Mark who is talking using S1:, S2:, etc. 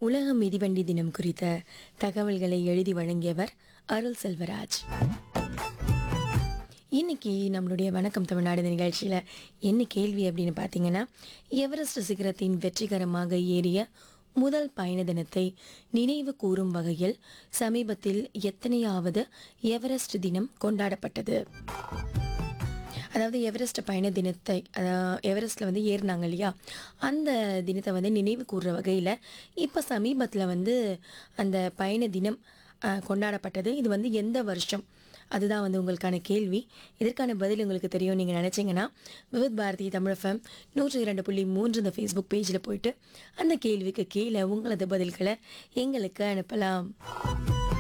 S1: உலக மிதிவண்டி தினம் குறித்த தகவல்களை எழுதி வழங்கியவர் அருள் செல்வராஜ் இன்னைக்கு நம்மளுடைய வணக்கம் தமிழ்நாடு நிகழ்ச்சியில் என்ன கேள்வி அப்படின்னு பார்த்தீங்கன்னா எவரெஸ்ட் சிகரத்தின் வெற்றிகரமாக ஏறிய முதல் பயண தினத்தை நினைவு கூறும் வகையில் சமீபத்தில் எத்தனையாவது எவரெஸ்ட் தினம் கொண்டாடப்பட்டது அதாவது எவரெஸ்ட் பயண தினத்தை அஹ், எவரெஸ்ட்டில் வந்து ஏறினாங்க இல்லையா அந்த தினத்தை வந்து நினைவு கூறுற வகையில் இப்போ சமீபத்தில் வந்து அந்த பயண தினம் அஹ், கொண்டாடப்பட்டது இது வந்து எந்த வருஷம் அதுதான் வந்து உங்களுக்கான கேள்வி இதற்கான பதில் உங்களுக்கு தெரியும் நீங்கள் நினச்சிங்கன்னா விவித் பாரதி தமிழ் எஃப்எம் நூற்றி இரண்டு புள்ளி மூன்று இந்த ஃபேஸ்புக் பேஜில் போயிட்டு அந்த கேள்விக்கு கீழே உங்களது பதில்களை எங்களுக்கு அனுப்பலாம்